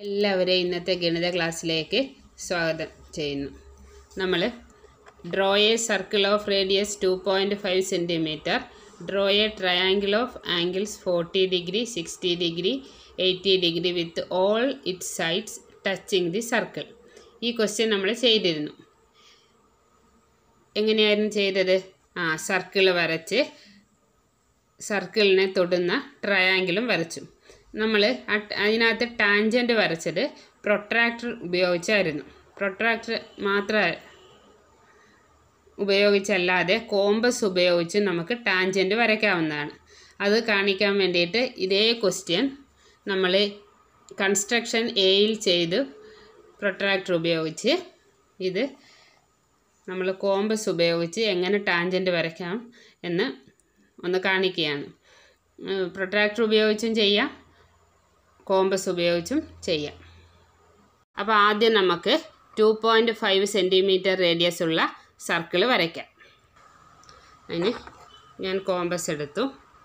എല്ലാവരെയും ഇന്നത്തെ ഗണിത ക്ലാസ്സിലേക്ക് സ്വാഗതം ചെയ്യുന്നു നമ്മൾ draw a circle of radius two point five centimetre draw a triangle of angles forty degree sixty degree eighty degree with all it sides touching the circle ഈ question നമ്മൾ ചെയ്തിരുന്നു എങ്ങനെയായിരുന്നു ചെയ്തത് ആ സർക്കിൾ വരച്ച് സർക്കിളിനെ തൊടുന്ന ട്രയാങ്കിളും വരച്ചു നമ്മൾ അതിനകത്ത് ടാൻജൻറ്റ് വരച്ചത് പ്രൊട്രാക്ടർ ഉപയോഗിച്ചായിരുന്നു പ്രൊട്രാക്ടർ മാത്രം ഉപയോഗിച്ചല്ലാതെ കോമ്പസ് ഉപയോഗിച്ച് നമുക്ക് ടാൻജൻറ്റ് വരയ്ക്കാവുന്നതാണ് അത് കാണിക്കാൻ വേണ്ടിയിട്ട് ഇതേ ക്വസ്റ്റ്യൻ നമ്മൾ കൺസ്ട്രക്ഷൻ എയിൽ ചെയ്ത് പ്രൊട്രാക്ടർ ഉപയോഗിച്ച് ഇത് നമ്മൾ കോമ്പസ് ഉപയോഗിച്ച് എങ്ങനെ ടാൻജൻറ്റ് വരയ്ക്കാം എന്ന് ഒന്ന് കാണിക്കുകയാണ് പ്രൊട്രാക്ടർ ഉപയോഗിച്ചും ചെയ്യാം കോമ്പസ് ഉപയോഗിച്ചും ചെയ്യാം അപ്പോൾ ആദ്യം നമുക്ക് two point five centimetre radius ഉള്ള സർക്കിൾ വരയ്ക്കാം അതിന് ഞാൻ കോമ്പസ് എടുത്തു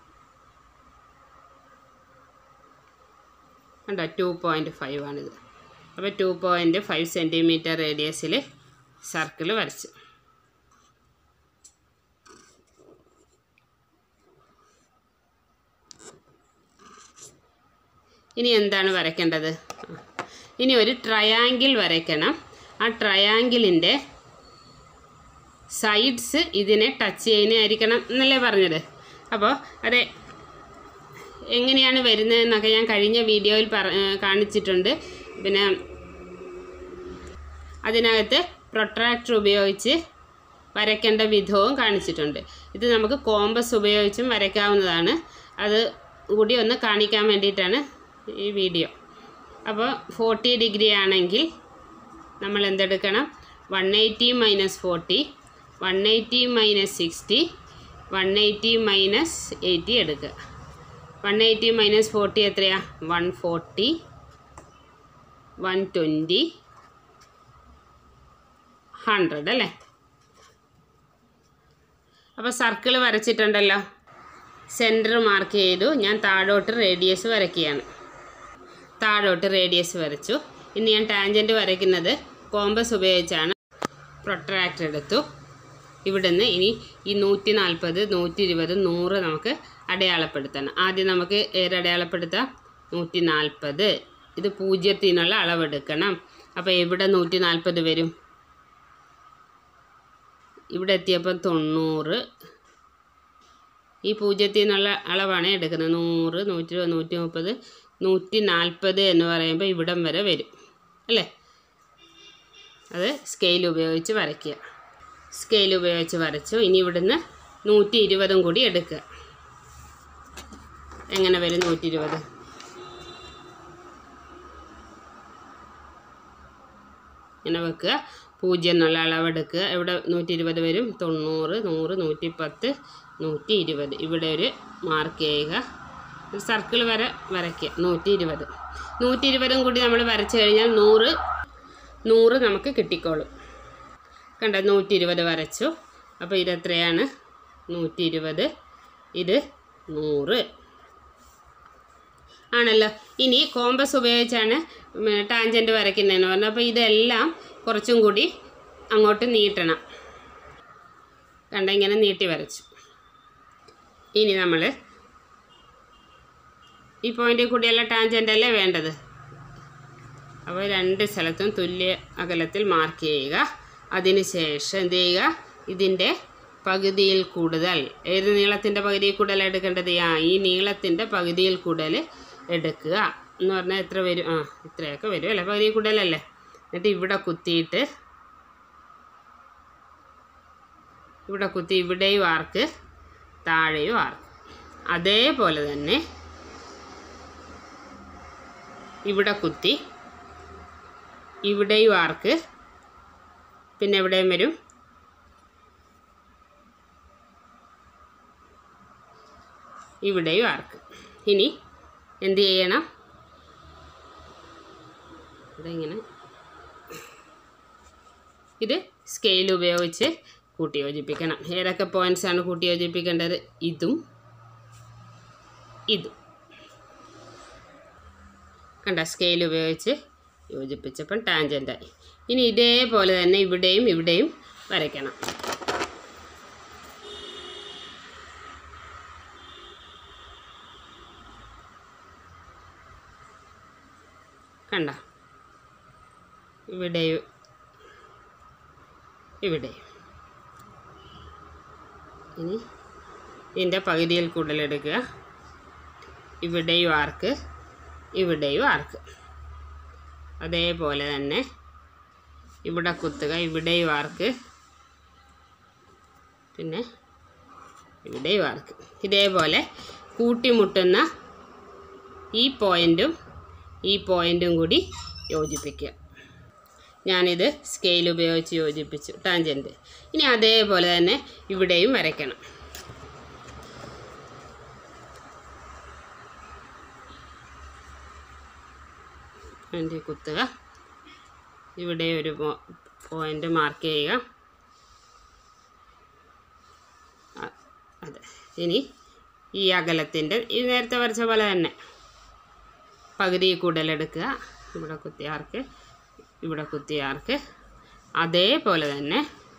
കണ്ടോ ടു പോയിൻറ്റ് ഫൈവ് ആണിത് അപ്പോൾ ടു പോയിൻറ്റ് ഫൈവ് സെൻറ്റിമീറ്റർ റേഡിയസിൽ സർക്കിൾ വരച്ചു ഇനി എന്താണ് വരയ്ക്കേണ്ടത് ഇനി ഒരു ട്രയാങ്കിൾ വരയ്ക്കണം ആ ട്രയാങ്കിളിൻ്റെ സൈഡ്സ് ഇതിനെ ടച്ച് ചെയ്യുന്നതായിരിക്കണം എന്നല്ലേ പറഞ്ഞത് അപ്പോൾ അത് എങ്ങനെയാണ് വരുന്നതെന്നൊക്കെ ഞാൻ കഴിഞ്ഞ വീഡിയോയിൽ പറ കാണിച്ചിട്ടുണ്ട് പിന്നെ അതിനകത്ത് പ്രൊട്രാക്ടർ ഉപയോഗിച്ച് വരയ്ക്കേണ്ട വിധവും കാണിച്ചിട്ടുണ്ട് ഇത് നമുക്ക് കോമ്പസ് ഉപയോഗിച്ചും വരയ്ക്കാവുന്നതാണ് അത് കൂടി ഒന്ന് കാണിക്കാൻ വേണ്ടിയിട്ടാണ് ഈ വീഡിയോ അപ്പോൾ ഫോർട്ടി ഡിഗ്രി ആണെങ്കിൽ നമ്മൾ എന്തെടുക്കണം one eighty minus forty one eighty minus sixty one eighty minus eighty എടുക്കുക വൺ എയ്റ്റി മൈനസ് ഫോർട്ടി എത്രയാണ് one forty one twenty hundred അല്ലേ അപ്പോൾ സർക്കിൾ വരച്ചിട്ടുണ്ടല്ലോ സെൻറ്റർ മാർക്ക് ചെയ്തു ഞാൻ താഴോട്ട് റേഡിയസ് വരയ്ക്കുകയാണ് താഴോട്ട് റേഡിയസ് വരച്ചു ഇനി ഞാൻ ടാൻജൻറ്റ് വരയ്ക്കുന്നത് കോമ്പസ് ഉപയോഗിച്ചാണ് പ്രൊട്രാക്ടർ എടുത്തു ഇവിടുന്ന് ഇനി ഈ നൂറ്റി നാൽപ്പത് നൂറ്റി ഇരുപത് നൂറ് നമുക്ക് അടയാളപ്പെടുത്തണം ആദ്യം നമുക്ക് ഏത് അടയാളപ്പെടുത്താം നൂറ്റി നാൽപ്പത് ഇത് പൂജ്യത്തിനുള്ള അളവെടുക്കണം അപ്പോൾ എവിടെ നൂറ്റി നാൽപ്പത് വരും ഇവിടെ എത്തിയപ്പോൾ തൊണ്ണൂറ് ഈ പൂജ്യത്തിൽ നിന്നുള്ള അളവാണ് എടുക്കുന്നത് നൂറ് നൂറ്റി ഇരുപത് നൂറ്റി മുപ്പത് നൂറ്റി നാൽപ്പത് എന്ന് പറയുമ്പോൾ ഇവിടം വരെ വരും അല്ലേ അത് സ്കെയിൽ ഉപയോഗിച്ച് വരയ്ക്കുക സ്കെയിൽ ഉപയോഗിച്ച് വരച്ചു ഇനി ഇവിടുന്ന് നൂറ്റി ഇരുപതും കൂടി എടുക്കുക എങ്ങനെ വരും നൂറ്റി ഇരുപത് ഇങ്ങനെ വെക്കുക പൂജ്യം എന്നുള്ള അളവെടുക്കുക ഇവിടെ നൂറ്റി ഇരുപത് വരും തൊണ്ണൂറ് നൂറ് നൂറ്റി പത്ത് നൂറ്റി ഇരുപത് ഇവിടെ ഒരു മാർക്ക് ചെയ്യുക ഒരു സർക്കിൾ വരെ വരയ്ക്കുക നൂറ്റി ഇരുപത് നൂറ്റി ഇരുപതും കൂടി നമ്മൾ വരച്ചു കഴിഞ്ഞാൽ നൂറ് നൂറ് നമുക്ക് കിട്ടിക്കോളും കണ്ട നൂറ്റി ഇരുപത് വരച്ചു അപ്പോൾ ഇതെത്രയാണ് നൂറ്റി ഇരുപത് ഇത് നൂറ് ആണല്ലോ ഇനി കോമ്പസ് ഉപയോഗിച്ചാണ് ടാൻജൻറ്റ് വരയ്ക്കുന്നതെന്ന് പറഞ്ഞാൽ അപ്പോൾ ഇതെല്ലാം കുറച്ചും കൂടി അങ്ങോട്ട് നീട്ടണം കണ്ട ഇങ്ങനെ നീട്ടി വരച്ചു ഇനി നമ്മൾ ഈ പോയിന്റിൽ കൂടിയുള്ള ടാൻജൻ്റ് അല്ലേ വേണ്ടത് അപ്പോൾ രണ്ട് സ്ഥലത്തും തുല്യ അകലത്തിൽ മാർക്ക് ചെയ്യുക അതിന് ശേഷം എന്ത് ചെയ്യുക ഇതിൻ്റെ പകുതിയിൽ കൂടുതൽ ഏത് നീളത്തിൻ്റെ പകുതിയിൽ കൂടുതൽ എടുക്കേണ്ടത് ആ ഈ നീളത്തിൻ്റെ പകുതിയിൽ കൂടുതൽ എടുക്കുക എന്ന് പറഞ്ഞാൽ എത്ര വരും ആ ഇത്രയൊക്കെ വരും അല്ലേ പകുതിയിൽ കൂടുതലല്ലേ എന്നിട്ട് ഇവിടെ കുത്തിയിട്ട് ഇവിടെ കുത്തി ഇവിടെയും ആർക്ക് താഴെയും ആർക്ക് അതേപോലെ തന്നെ ഇവിടെ കുത്തി ഇവിടെയും ആർക്ക് പിന്നെ എവിടെയും വരും ഇവിടെയും ആർക്ക് ഇനി എന്ത് ചെയ്യണം ഇതെങ്ങനെ ഇത് സ്കെയിൽ ഉപയോഗിച്ച് കൂട്ടി യോജിപ്പിക്കണം ഏതൊക്കെ പോയിൻറ്റ്സ് ആണ് കൂട്ടി യോജിപ്പിക്കേണ്ടത് ഇതും ഇതും കണ്ട സ്കെയിൽ ഉപയോഗിച്ച് യോജിപ്പിച്ചപ്പം ടാൻജൻ്റായി ഇനി ഇതേപോലെ തന്നെ ഇവിടെയും ഇവിടെയും വരയ്ക്കണം കണ്ട ഇവിടെയും ഇവിടെയും ഇനി ഇതിൻ്റെ പകുതിയിൽ കൂടുതൽ എടുക്കുക ഇവിടെയും ആർക്ക് ഇവിടെയും ആർക്ക് അതേപോലെ തന്നെ ഇവിടെ കുത്തുക ഇവിടെയും ആർക്ക് പിന്നെ ഇവിടെയും ആർക്ക് ഇതേപോലെ കൂട്ടിമുട്ടുന്ന ഈ പോയിൻറ്റും ഈ പോയിൻറ്റും കൂടി യോജിപ്പിക്കുക ഞാനിത് സ്കെയിൽ ഉപയോഗിച്ച് യോജിപ്പിച്ചു ടാൻജൻറ്റ് ഇനി അതേപോലെ തന്നെ ഇവിടെയും വരയ്ക്കണം അതിൻ്റെ കുത്തുക ഇവിടെ ഒരു പോയിൻ്റ് മാർക്ക് ചെയ്യുക അ- അതെ ഇനി ഈ അകലത്തിൻ്റെ ഈ നേരത്തെ വരച്ച പോലെ തന്നെ പകുതി കൂടുതലെടുക്കുക ഇവിടെ കുത്തിയാർക്ക് ഇവിടെ കുത്തിയാർക്ക് അതേപോലെ തന്നെ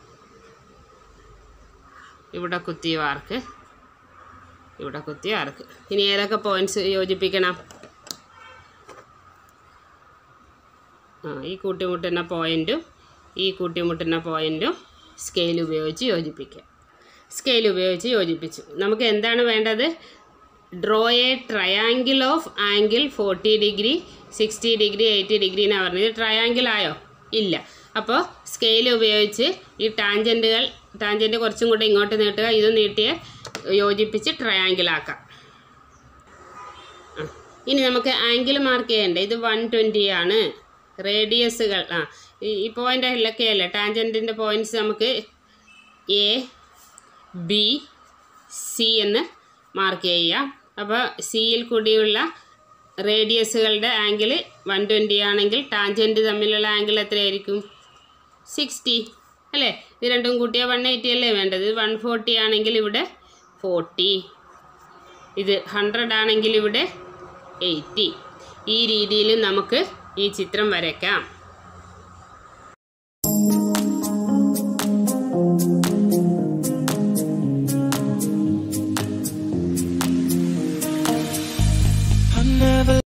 ഇവിടെ കുത്തിയ ആർക്ക് ഇവിടെ കുത്തിയ ആർക്ക് ഇനി ഏതൊക്കെ പോയിൻറ്റ്സ് യോജിപ്പിക്കണം ആ ഈ കൂട്ടിമുട്ടുന്ന പോയിൻറ്റും ഈ കൂട്ടിമുട്ടുന്ന പോയിൻറ്റും സ്കെയിൽ ഉപയോഗിച്ച് യോജിപ്പിക്കുക സ്കെയിൽ ഉപയോഗിച്ച് യോജിപ്പിച്ചു നമുക്ക് എന്താണ് വേണ്ടത് draw a triangle of angle forty degree sixty degree eighty degree എന്നാണ് പറഞ്ഞത് ട്രയാങ്കിൾ ആയോ ഇല്ല അപ്പോൾ സ്കെയിൽ ഉപയോഗിച്ച് ഈ ടാൻജൻറ്റുകൾ ടാൻജൻറ്റ് കുറച്ചും കൂടെ ഇങ്ങോട്ട് നീട്ടുക ഇത് നീട്ടിയ യോജിപ്പിച്ച് ട്രയാങ്കിൾ ആക്കാം ആ. ഇനി നമുക്ക് ആംഗിൾ മാർക്ക് ചെയ്യണ്ടേ ഇത് വൺ ട്വൻറ്റി ആണ് റേഡിയസുകൾ ആ ഈ ഈ പോയിൻ്റിലൊക്കെ അല്ലേ ടാൻജൻറ്റിൻ്റെ പോയിൻറ്റ്സ് നമുക്ക് എ ബി സി എന്ന് മാർക്ക് ചെയ്യാം അപ്പോൾ സിയിൽ കൂടിയുള്ള റേഡിയസുകളുടെ ആംഗിൾ വൺ ട്വൻറ്റി ആണെങ്കിൽ ടാൻജൻറ്റ് തമ്മിലുള്ള ആംഗിൾ എത്രയായിരിക്കും സിക്സ്റ്റി അല്ലേ ഇത് രണ്ടും കൂട്ടിയാൽ വൺ എയ്റ്റി അല്ലേ വേണ്ടത് ഇത് വൺ ഫോർട്ടി ആണെങ്കിൽ ഇവിടെ ഫോർട്ടി ഇത് ഹൺഡ്രഡ് ആണെങ്കിൽ ഇവിടെ എയ്റ്റി ഈ രീതിയിൽ നമുക്ക് ഈ ചിത്രം വരയ്ക്കാം